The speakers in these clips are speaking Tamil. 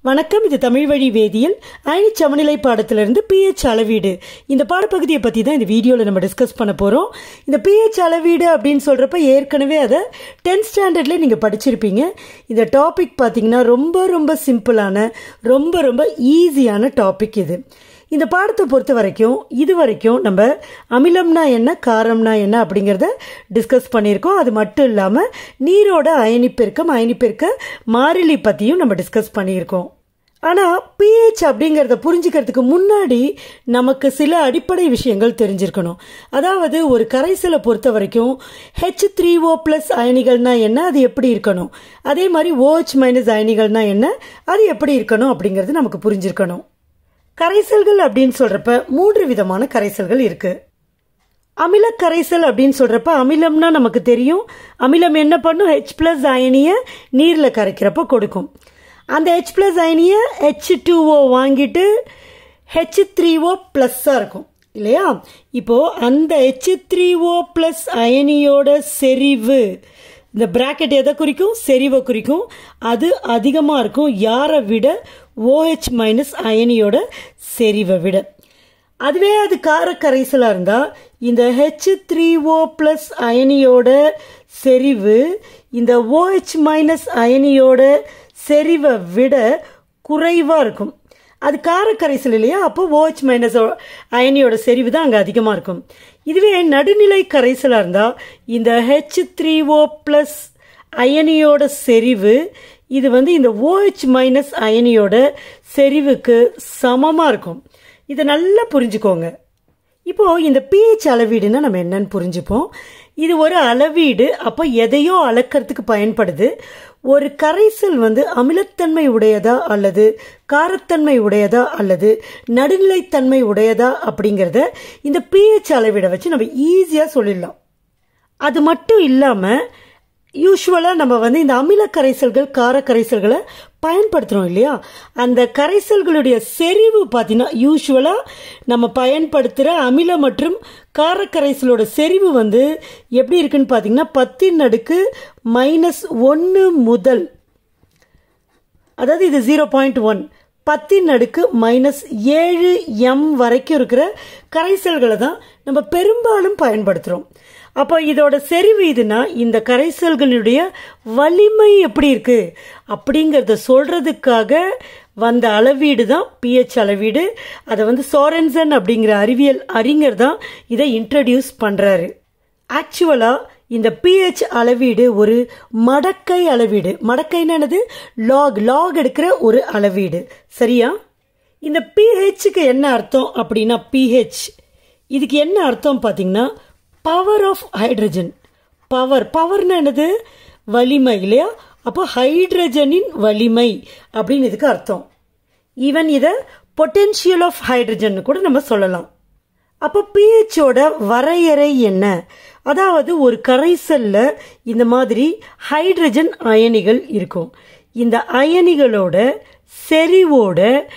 வணக்கம் இது தமிழ் வழி வேதியியல் அயனி சமநிலை பாடத்திலிருந்து பிஹெச் அளவீடு இந்த பாடப்பகுதியை பற்றி தான் இந்த வீடியோவில் நம்ம டிஸ்கஸ் பண்ண போகிறோம் இந்த பிஹெச் அளவீடு அப்படின்னு சொல்கிறப்ப ஏற்கனவே அதை டென்த் ஸ்டாண்டர்ட்லேயே நீங்கள் படிச்சிருப்பீங்க இந்த டாபிக் பார்த்தீங்கன்னா ரொம்ப ரொம்ப சிம்பிளான ரொம்ப ரொம்ப ஈஸியான டாபிக் இது இந்த பாடத்தை பொறுத்த வரைக்கும் இது வரைக்கும் நம்ம அமிலம்னா என்ன காரம்னா என்ன அப்படிங்கிறத டிஸ்கஸ் பண்ணியிருக்கோம் அது மட்டும் இல்லாமல் நீரோட அயனிப்பெருக்கம் அயனிப்பெருக்க மாறிலி பற்றியும் நம்ம டிஸ்கஸ் பண்ணியிருக்கோம் ஆனால் பிஹெச் அப்படிங்கிறத புரிஞ்சுக்கிறதுக்கு முன்னாடி நமக்கு சில அடிப்படை விஷயங்கள் தெரிஞ்சிருக்கணும் அதாவது ஒரு கரைசலை பொறுத்த வரைக்கும் ஹெச் த்ரீ ஓ ப்ளஸ் அயனிகள்னா என்ன அது எப்படி இருக்கணும் அதே மாதிரி ஓஹெச் மைனஸ் அயனிகள்னா என்ன அது எப்படி இருக்கணும் அப்படிங்கிறது நமக்கு புரிஞ்சிருக்கணும் கரைசல்கள் அப்படின்னு சொல்றப்ப மூன்று விதமான கரைசல்கள் இருக்கு அமில கரைசல் அப்படின்னு சொல்றப்ப அமிலம்னா நமக்கு தெரியும் அமிலம் என்ன பண்ணும் ஹெச் பிளஸ் அயனிய நீரில் கரைக்கிறப்ப கொடுக்கும் அந்த ஹெச் பிளஸ் அயனிய ஹெச் டூ ஓ வாங்கிட்டு ஹெச் த்ரீ ஓ ப்ளஸ்ஸாக இருக்கும் இல்லையா இப்போ அந்த ஹெச் த்ரீ ஓ ப்ளஸ் அயனியோட செறிவு இந்த பிராக்கெட் எதை குறிக்கும் செறிவை குறிக்கும் அது அதிகமாக இருக்கும் யாரை விட ஓஹெச் மைனஸ் அயனியோட செறிவை விட அதுவே அது கார கரைசலாக இருந்தால் இந்த ஹெச் த்ரீ ஓ ப்ளஸ் அயனியோட செறிவு இந்த ஓஹெச் மைனஸ் அயனியோட செறிவை விட குறைவாக இருக்கும் அது காரக்கரைசல் இல்லையா அப்போ ஓஹெச் மைனஸ் அயனியோட செறிவு தான் அங்கே அதிகமாக இருக்கும் இதுவே நடுநிலை கரைசலாக இருந்தால் இந்த ஹெச் த்ரீ ஓ ப்ளஸ் அயனியோட செறிவு இது வந்து இந்த ஓஹெச் மைனஸ் அயனியோட செறிவுக்கு சமமாக இருக்கும் இதை நல்லா புரிஞ்சுக்கோங்க இப்போ இந்த பிஹெச் அளவீடுனா நம்ம என்னன்னு புரிஞ்சுப்போம் இது ஒரு அளவீடு அப்போ எதையோ அளக்கிறதுக்கு பயன்படுது ஒரு கரைசல் வந்து அமிலத்தன்மை உடையதா அல்லது காரத்தன்மை உடையதா அல்லது நடுநிலைத்தன்மை உடையதா அப்படிங்கிறத இந்த பிஹெச் அளவீடை வச்சு நம்ம ஈஸியாக சொல்லிடலாம் அது மட்டும் இல்லாமல் யூஸ்வலாக நம்ம வந்து இந்த அமில கரைசல்கள் கார கரைசல்களை பயன்படுத்துகிறோம் இல்லையா அந்த கரைசல்களுடைய செறிவு பார்த்தீங்கன்னா யூஸ்வலாக நம்ம பயன்படுத்துகிற அமில மற்றும் கார கரைசலோட செறிவு வந்து எப்படி இருக்குன்னு பார்த்தீங்கன்னா பத்தின் அடுக்கு மைனஸ் ஒன்று முதல் அதாவது இது ஜீரோ பாயிண்ட் ஒன் பத்தின் அடுக்கு மைனஸ் ஏழு எம் வரைக்கும் இருக்கிற கரைசல்களை தான் நம்ம பெரும்பாலும் பயன்படுத்துகிறோம் அப்போ இதோட செறிவு இதுனா இந்த கரைசல்களுடைய வலிமை எப்படி இருக்கு அப்படிங்கிறத சொல்றதுக்காக வந்த அளவீடு தான் பிஹெச் அளவீடு அதை வந்து சோரன்சன் அப்படிங்கிற அறிவியல் அறிஞர் தான் இதை இன்ட்ரடியூஸ் பண்றாரு ஆக்சுவலா இந்த பிஹெச் அளவீடு ஒரு மடக்கை அளவீடு மடக்கைன்னு என்னது லாக் லாக் எடுக்கிற ஒரு அளவீடு சரியா இந்த பிஹெச்சுக்கு என்ன அர்த்தம் அப்படின்னா பிஹெச் இதுக்கு என்ன அர்த்தம் பார்த்தீங்கன்னா பவர் ஆஃப் ஹைட்ரஜன் பவர் பவர்னா என்னது வலிமை இல்லையா அப்போ ஹைட்ரஜனின் வலிமை அப்படின்னு இதுக்கு அர்த்தம் ஈவன் இதை பொட்டென்ஷியல் ஆஃப் ஹைட்ரஜன் கூட நம்ம சொல்லலாம் அப்போ பிஹெச்சோட வரையறை என்ன அதாவது ஒரு கரைசல்ல இந்த மாதிரி ஹைட்ரஜன் அயனிகள் இருக்கும் இந்த அயனிகளோட செறிவோட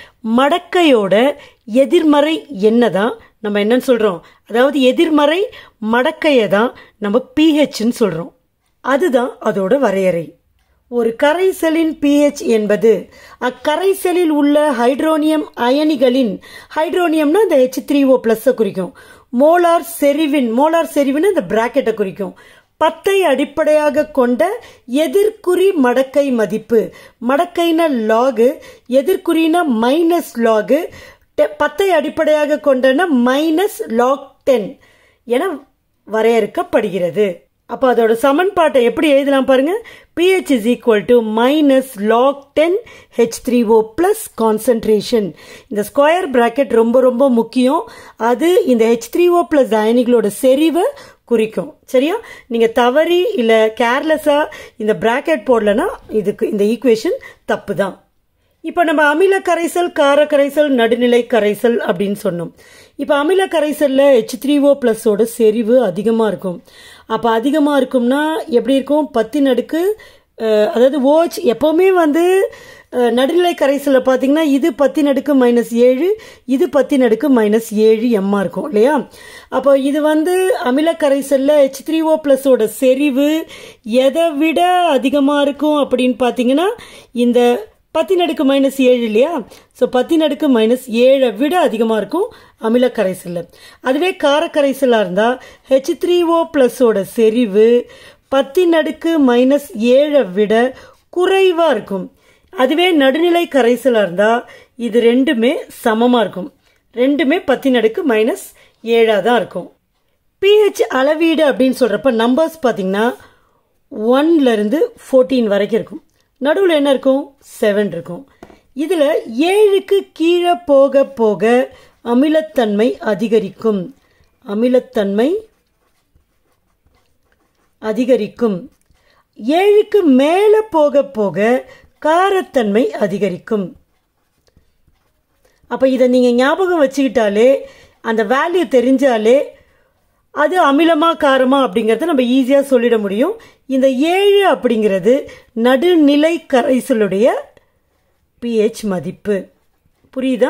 மடக்கையோட எதிர்மறை என்னதான் நம்ம என்னன்னு சொல்றோம் அதாவது எதிர்மறை மடக்கையை தான் நம்ம பிஹெச்னு சொல்றோம் அதுதான் அதோட வரையறை ஒரு கரைசலின் பிஹெச் என்பது அக்கரைசலில் உள்ள ஹைட்ரோனியம் அயனிகளின் ஹைட்ரோனியம்னா இந்த ஹெச் த்ரீ ஓ பிளஸ் குறிக்கும் மோலார் செறிவின் மோலார் செறிவின் இந்த பிராக்கெட்டை குறிக்கும் பத்தை அடிப்படையாக கொண்ட எதிர்குறி மடக்கை மதிப்பு மடக்கைன லாகு எதிர்குறினா மைனஸ் லாகு பத்தை அடிப்படையாக கொண்டன மைனஸ் லாக் டென் என வரையறுக்கப்படுகிறது அப்போ அதோட சமன்பாட்டை எப்படி எழுதலாம் பாருங்க pH is equal to minus log ten H three O plus concentration இந்த ஸ்கொயர் பிராக்கெட் ரொம்ப ரொம்ப முக்கியம் அது இந்த ஹெச் த்ரீ ஓ பிளஸ் அயனிகளோட செறிவை குறிக்கும் சரியா நீங்க தவறி இல்ல கேர்லெஸ்ஸா இந்த பிராக்கெட் போடலன்னா இதுக்கு இந்த ஈக்குவேஷன் தப்பு தான் இப்போ நம்ம அமில கரைசல் கார கரைசல் நடுநிலை கரைசல் அப்படின்னு சொன்னோம் இப்போ அமில கரைசலில் ஹெச் த்ரீ ஓ ப்ளஸோட செறிவு அதிகமாக இருக்கும் அப்போ அதிகமாக இருக்கும்னா எப்படி இருக்கும் பத்தின் அடுக்கு அதாவது ஓச் எப்போவுமே வந்து நடுநிலை கரைசலில் பார்த்தீங்கன்னா இது பத்தின் அடுக்கு மைனஸ் ஏழு இது பத்தின் அடுக்கு மைனஸ் ஏழு எம்மா இருக்கும் இல்லையா அப்போ இது வந்து அமில கரைசலில் ஹெச் த்ரீ ஓ ப்ளஸோட செறிவு எதை விட அதிகமாக இருக்கும் அப்படின்னு பார்த்தீங்கன்னா இந்த பத்தின் அடுக்கு மைனஸ் ஏழு இல்லையா ஸோ பத்தின் அடுக்கு மைனஸ் ஏழை விட அதிகமாக இருக்கும் அமில கரைசலில் அதுவே கார கரைசலாக இருந்தால் ஹெச் த்ரீ ஓ ப்ளஸோட செறிவு பத்தின் அடுக்கு மைனஸ் ஏழை விட குறைவாக இருக்கும் அதுவே நடுநிலை கரைசலாக இருந்தால் இது ரெண்டுமே சமமாக இருக்கும் ரெண்டுமே பத்தின் அடுக்கு மைனஸ் ஏழாக தான் இருக்கும் பிஹெச் அளவீடு அப்படின்னு சொல்கிறப்ப நம்பர்ஸ் பார்த்தீங்கன்னா ஒன்லேருந்து ஃபோர்டீன் வரைக்கும் இருக்கும் நடுவில் என்ன இருக்கும் செவன் இருக்கும் இதில் ஏழுக்கு கீழே போக போக அமிலத்தன்மை அதிகரிக்கும் அமிலத்தன்மை அதிகரிக்கும் ஏழுக்கு மேலே போக போக காரத்தன்மை அதிகரிக்கும் அப்போ இதை நீங்கள் ஞாபகம் வச்சுக்கிட்டாலே அந்த வேல்யூ தெரிஞ்சாலே அது அமிலமா காரமா அப்படிங்கிறத நம்ம ஈஸியாக சொல்லிட முடியும் இந்த ஏழு அப்படிங்கிறது நடுநிலை கரைசலுடைய பிஹெச் மதிப்பு புரியுதா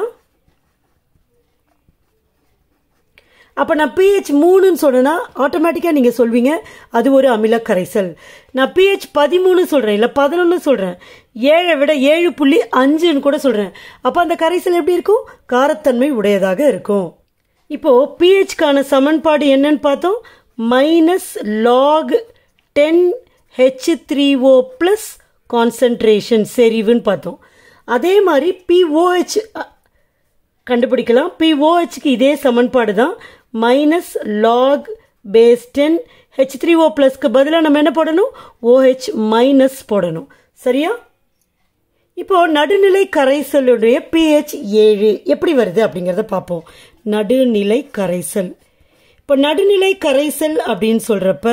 அப்போ நான் பிஹெச் மூணுன்னு சொன்னேன்னா ஆட்டோமேட்டிக்காக நீங்கள் சொல்வீங்க அது ஒரு அமில கரைசல் நான் பிஹெச் பதிமூணு சொல்கிறேன் இல்லை பதினொன்று சொல்கிறேன் ஏழை விட ஏழு புள்ளி அஞ்சுன்னு கூட சொல்கிறேன் அப்போ அந்த கரைசல் எப்படி இருக்கும் காரத்தன்மை உடையதாக இருக்கும் இப்போ பிஹெச்க்கான சமன்பாடு என்னன்னு பார்த்தோம் minus log ten H three O plus concentration செறிவுன்னு பார்த்தோம் அதே மாதிரி பிஓஹெச் கண்டுபிடிக்கலாம் பிஓஹெச்க்கு இதே சமன்பாடு தான் minus log base ten H three O ப்ளஸ்க்கு பதிலாக நம்ம என்ன போடணும் ஓஹெச் மைனஸ் போடணும் சரியா இப்போ நடுநிலை கரைசலுடைய பிஹெச் ஏழு எப்படி வருது அப்படிங்கிறத பார்ப்போம் நடுநிலை கரைசல் இப்போ நடுநிலை கரைசல் அப்படின்னு சொல்கிறப்ப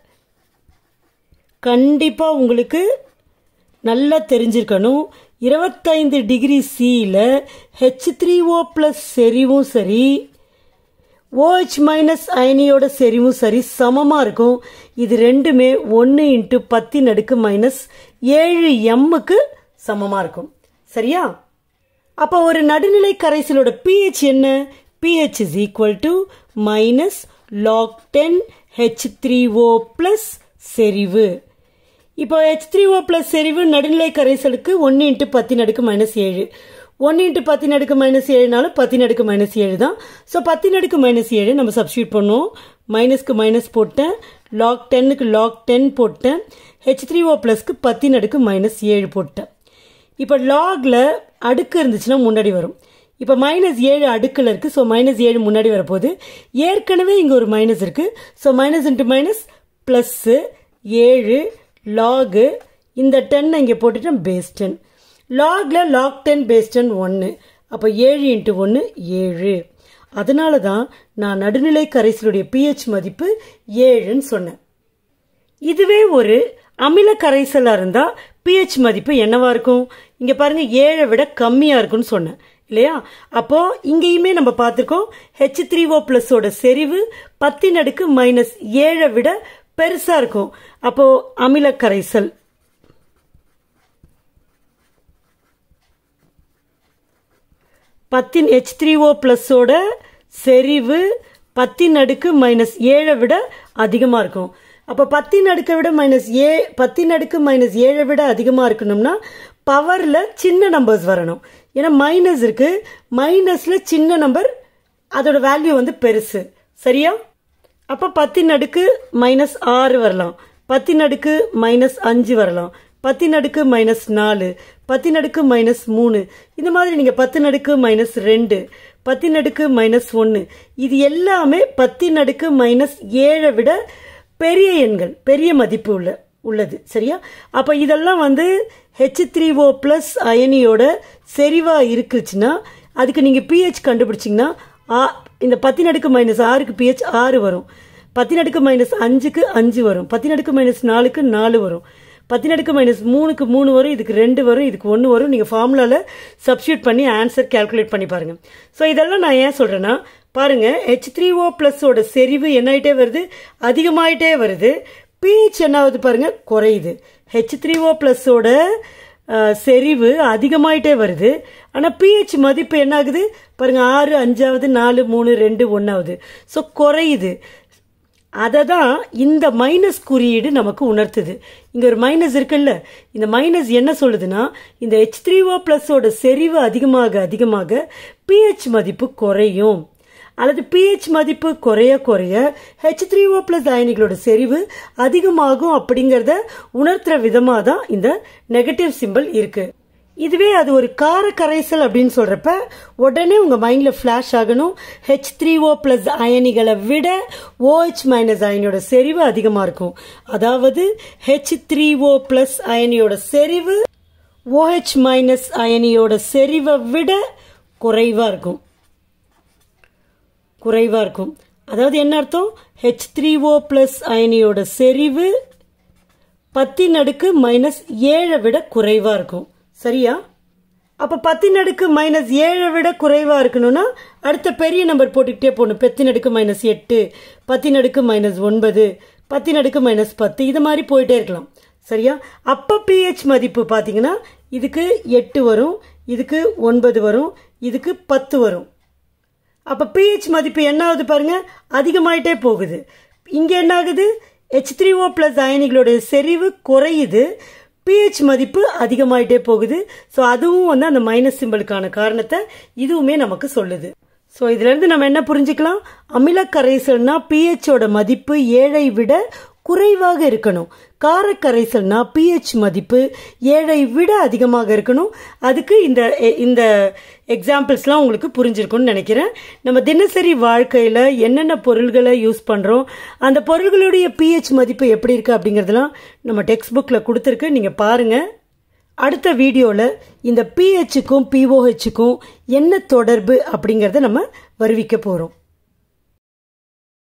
கண்டிப்பாக உங்களுக்கு நல்லா தெரிஞ்சிருக்கணும் இருபத்தைந்து டிகிரி சியில் ஹெச் த்ரீ ஓ ப்ளஸ் செறிவும் சரி ஓஹெச் மைனஸ் அயனியோட செறிவும் சரி சமமாக இருக்கும் இது ரெண்டுமே ஒன்று இன்ட்டு பத்தின் அடுக்கு மைனஸ் ஏழு எம்முக்கு சமமாக இருக்கும் சரியா அப்போ ஒரு நடுநிலை கரைசலோட பிஹெச் என்ன pH is equal to minus log ten H three O plus செறிவு இப்போ ஹெச் த்ரீ ஓ ப்ளஸ் செறிவு நடுநிலை கரைசலுக்கு ஒன்று இன்ட்டு பத்தின் அடுக்கு மைனஸ் ஏழு ஒன்று இன்ட்டு பத்தின் அடுக்கு மைனஸ் ஏழுனாலும் பத்தின் அடுக்கு மைனஸ் ஏழு தான் ஸோ பத்தின் அடுக்கு மைனஸ் ஏழு நம்ம சப்ஸ்டியூட் பண்ணுவோம் மைனஸ்க்கு மைனஸ் போட்டேன் லாக் டென்னுக்கு லாக் டென் போட்டேன் ஹெச் த்ரீ ஓ ப்ளஸ்க்கு பத்தின் அடுக்கு மைனஸ் ஏழு போட்டேன் இப்போ லாகில் அடுக்கு இருந்துச்சுன்னா முன்னாடி வரும் இப்போ மைனஸ் ஏழு அடுக்கில் இருக்குது ஸோ மைனஸ் ஏழு முன்னாடி வரப்போகுது ஏற்கனவே இங்கே ஒரு மைனஸ் இருக்குது so minus into minus plus ஏழு லாகு இந்த டென்னை இங்கே போட்டுட்டேன் பேஸ் டென் லாகில் லாக் டென் பேஸ் டென் ஒன்று அப்போ ஏழு இன்ட்டு ஒன்று ஏழு அதனால தான் நான் நடுநிலை கரைசலுடைய பிஹெச் மதிப்பு ஏழுன்னு சொன்னேன் இதுவே ஒரு அமில கரைசலாக இருந்தால் பிஹெச் மதிப்பு என்னவா இருக்கும் இங்கே பாருங்க ஏழை விட கம்மியாக இருக்கும்னு சொன்னேன் இல்லையா அப்போ இங்கேயுமே நம்ம பார்த்துருக்கோம் ஹெச் த்ரீ ஓ பிளஸோட செறிவு பத்தின் அடுக்கு மைனஸ் ஏழை விட பெருசாக இருக்கும் அப்போ அமில கரைசல் பத்தின் ஹெச் த்ரீ ஓ ப்ளஸோட செறிவு பத்தின் அடுக்கு மைனஸ் ஏழை விட அதிகமாக இருக்கும் அப்போ பத்தின் அடுக்கை விட மைனஸ் ஏ பத்தின் அடுக்கு மைனஸ் ஏழை விட அதிகமாக இருக்கணும்னா பவரில் சின்ன நம்பர்ஸ் வரணும் ஏன்னா மைனஸ் இருக்கு மைனஸில் சின்ன நம்பர் அதோட வேல்யூ வந்து பெருசு சரியா அப்போ பத்தின் அடுக்கு மைனஸ் ஆறு வரலாம் பத்தின் அடுக்கு மைனஸ் அஞ்சு வரலாம் பத்தின் அடுக்கு மைனஸ் நாலு பத்தின் அடுக்கு மைனஸ் மூணு இந்த மாதிரி நீங்கள் பத்தின் அடுக்கு மைனஸ் ரெண்டு பத்தின் அடுக்கு மைனஸ் ஒன்று இது எல்லாமே பத்தின் அடுக்கு மைனஸ் ஏழை விட பெரிய எண்கள் பெரிய மதிப்பு உள்ள உள்ளது சரியா அப்போ இதெல்லாம் வந்து ஹெச் த்ரீ ஓ ப்ளஸ் அயனியோட செறிவா இருக்குச்சுன்னா அதுக்கு நீங்கள் பிஹெச் கண்டுபிடிச்சிங்கன்னா ஆ இந்த பத்தின் அடுக்கு மைனஸ் ஆறுக்கு பிஹெச் ஆறு வரும் பத்தின் அடுக்கு மைனஸ் அஞ்சுக்கு அஞ்சு வரும் பத்தின் அடுக்கு மைனஸ் நாலுக்கு நாலு வரும் பத்தின் அடுக்கு மைனஸ் மூணுக்கு மூணு வரும் இதுக்கு ரெண்டு வரும் இதுக்கு ஒன்று வரும் நீங்கள் ஃபார்முலாவில் சப்ஸ்டியூட் பண்ணி ஆன்சர் கால்குலேட் பண்ணி பாருங்கள் ஸோ இதெல்லாம் நான் ஏன் சொல்கிறேன்னா பாருங்கள் ஹெச் த்ரீ ஓ ப்ளஸோட செறிவு என்ன ஆகிட்டே வருது அதிகமாயிட்டே வருது பிஹெச் என்ன ஆகுது பாருங்கள் குறையுது ஹெச் த்ரீ ஓ ப்ளஸோட செறிவு அதிகமாயிட்டே வருது ஆனால் பிஹெச் மதிப்பு என்ன ஆகுது பாருங்க ஆறு அஞ்சாவது நாலு மூணு ரெண்டு ஒன்றாவது ஸோ குறையுது அதை தான் இந்த மைனஸ் குறியீடு நமக்கு உணர்த்துது இங்கே ஒரு மைனஸ் இருக்குல்ல இந்த மைனஸ் என்ன சொல்லுதுன்னா இந்த ஹெச் த்ரீ ஓ ப்ளஸோட செறிவு அதிகமாக அதிகமாக பிஹெச் மதிப்பு குறையும் அல்லது பிஹெச் மதிப்பு குறைய குறைய ஹெச் த்ரீ ஓ பிளஸ் அயனிகளோட செறிவு அதிகமாகும் அப்படிங்கிறத உணர்த்துற விதமாக தான் இந்த நெகட்டிவ் சிம்பிள் இருக்கு இதுவே அது ஒரு கார கரைசல் அப்படின்னு சொல்றப்ப உடனே உங்க மைண்ட்ல ஃபிளாஷ் ஆகணும் ஹெச் த்ரீ ஓ பிளஸ் அயனிகளை விட ஓஹெச் மைனஸ் அயனியோட செறிவு அதிகமா இருக்கும் அதாவது ஹெச் த்ரீ ஓ பிளஸ் அயனியோட செறிவு ஓஹெச் மைனஸ் அயனியோட செறிவை விட குறைவா இருக்கும் குறைவா இருக்கும் அதாவது என்ன அர்த்தம் ஹெச் த்ரீ ஓ பிளஸ் அயனியோட செறிவு பத்தின் அடுக்கு மைனஸ் ஏழை விட குறைவா இருக்கும் சரியா அப்ப பத்தின் அடுக்கு மைனஸ் ஏழை விட குறைவா இருக்கணும்னா அடுத்த பெரிய நம்பர் போட்டுக்கிட்டே போகணும் பத்தின் அடுக்கு மைனஸ் எட்டு பத்தின் அடுக்கு மைனஸ் ஒன்பது பத்தின் அடுக்கு மைனஸ் பத்து இது மாதிரி போயிட்டே இருக்கலாம் சரியா அப்ப பிஹெச் மதிப்பு பாத்தீங்கன்னா இதுக்கு எட்டு வரும் இதுக்கு ஒன்பது வரும் இதுக்கு பத்து வரும் அப்ப பிஹெச் மதிப்பு என்ன ஆகுது பாருங்க அதிகமாயிட்டே போகுது இங்க என்ன ஆகுது ஹெச் த்ரீ ஓ பிளஸ் அயனிகளுடைய செறிவு குறையுது பிஹெச் மதிப்பு அதிகமாயிட்டே போகுது ஸோ அதுவும் வந்து அந்த மைனஸ் சிம்பிளுக்கான காரணத்தை இதுவுமே நமக்கு சொல்லுது ஸோ இதுல இருந்து நம்ம என்ன புரிஞ்சுக்கலாம் அமில கரைசல்னா பிஹெச்சோட மதிப்பு ஏழை விட குறைவாக இருக்கணும் காரக்கரைசல்னா பிஹெச் மதிப்பு ஏழை விட அதிகமாக இருக்கணும் அதுக்கு இந்த இந்த எக்ஸாம்பிள்ஸ்லாம் உங்களுக்கு புரிஞ்சிருக்கும்னு நினைக்கிறேன் நம்ம தினசரி வாழ்க்கையில் என்னென்ன பொருள்களை யூஸ் பண்ணுறோம் அந்த பொருள்களுடைய பிஹெச் மதிப்பு எப்படி இருக்குது அப்படிங்கிறதெல்லாம் நம்ம டெக்ஸ்ட் புக்கில் கொடுத்துருக்கு நீங்கள் பாருங்கள் அடுத்த வீடியோவில் இந்த பிஹெச்சுக்கும் பிஓஹெச்சுக்கும் என்ன தொடர்பு அப்படிங்கிறத நம்ம வருவிக்க போகிறோம்